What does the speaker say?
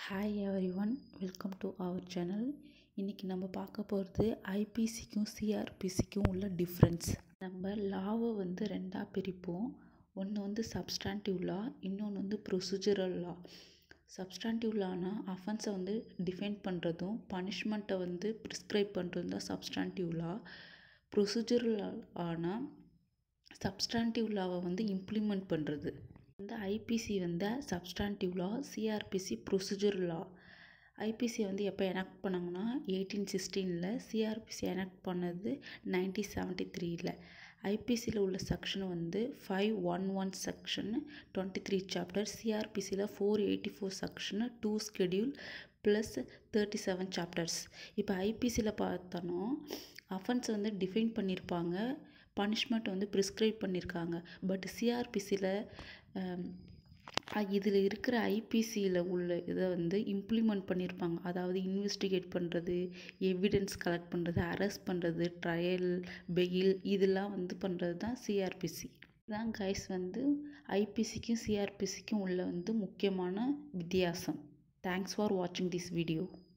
hi everyone welcome to our channel இன்றைக்கி நம்ம பார்க்க போகிறது ஐபிசிக்கும் சிஆர்பிசிக்கும் உள்ள டிஃப்ரென்ஸ் நம்ம லாவை வந்து ரெண்டாக பிரிப்போம் ஒன்று வந்து சப்ஸ்டான்டிவ் லா இன்னொன்று வந்து ப்ரொசீஜரல் லா சப்ஸ்டான்டிவ் லானா அஃபென்ஸை வந்து டிஃபைன் பண்ணுறதும் பனிஷ்மெண்ட்டை வந்து ப்ரிஸ்கிரைப் பண்ணுறதும் தான் சப்ஸ்டான்டிவ் லா ப்ரொசீஜரல் ஆனால் சப்ஸ்டான்டிவ் லாவை வந்து இம்ப்ளிமெண்ட் பண்ணுறது இந்த ஐபிசி வந்து substantive law CrPC procedure law IPC வந்து எப்போ எனாக்ட் பண்ணாங்கன்னா எயிட்டீன் சிக்ஸ்டீனில் சிஆர்பிசி எனாக்ட் பண்ணது நைன்டீன் செவன்ட்டி த்ரீயில் ஐபிசியில் உள்ள செக்ஷன் வந்து five one one section twenty three chapter சிஆர்பிசியில் four eighty four section two schedule plus thirty seven chapters இப்போ ஐபிசியில் பார்த்தோன்னா அஃபென்ஸ் வந்து டிஃபைன் பண்ணியிருப்பாங்க பனிஷ்மெண்ட் வந்து ப்ரிஸ்கிரைப் பண்ணியிருக்காங்க பட் சிஆர்பிசியில் இதில் இருக்கிற ஐபிசியில் உள்ள இதை வந்து இம்ப்ளிமெண்ட் பண்ணியிருப்பாங்க அதாவது இன்வெஸ்டிகேட் பண்ணுறது எவிடன்ஸ் கலெக்ட் பண்ணுறது அரெஸ்ட் பண்ணுறது ட்ரையல் பெயில் இதெல்லாம் வந்து பண்ணுறது தான் சிஆர்பிசி இதுதான் கைஸ் வந்து ஐபிசிக்கும் சிஆர்பிசிக்கும் உள்ள வந்து முக்கியமான வித்தியாசம் தேங்க்ஸ் ஃபார் வாட்சிங் திஸ் வீடியோ